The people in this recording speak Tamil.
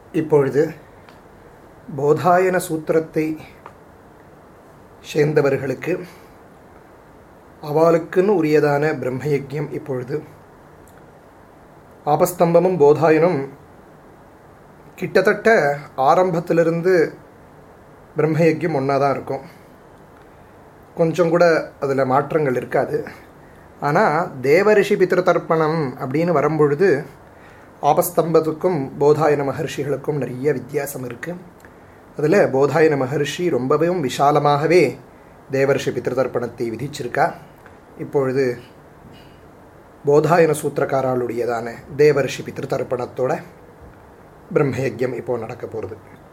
இப்பொழுது போதாயன சூத்திரத்தை சேர்ந்தவர்களுக்கு அவளுக்குன்னு உரியதான பிரம்மயஜ்யம் இப்பொழுது ஆபஸ்தம்பமும் போதாயனும் கிட்டத்தட்ட ஆரம்பத்திலிருந்து பிரம்மயஜ்யம் ஒன்றா தான் இருக்கும் கொஞ்சம் கூட அதில் மாற்றங்கள் இருக்காது ஆனால் தேவரிஷி பித்திருத்தர்ப்பணம் அப்படின்னு வரும்பொழுது ஆபஸ்தம்பத்துக்கும் போதாயன மகர்ஷிகளுக்கும் நிறைய வித்தியாசம் இருக்குது அதில் போதாயன மகர்ஷி ரொம்பவும் விஷாலமாகவே தேவரிஷி பித்திருத்தர்ப்பணத்தை விதிச்சிருக்கா இப்பொழுது போதாயன சூத்திரக்காராளுடையதான தேவரிஷி பித்திருத்தர்ப்பணத்தோட பிரம்மயஜ்யம் இப்போது நடக்க போகிறது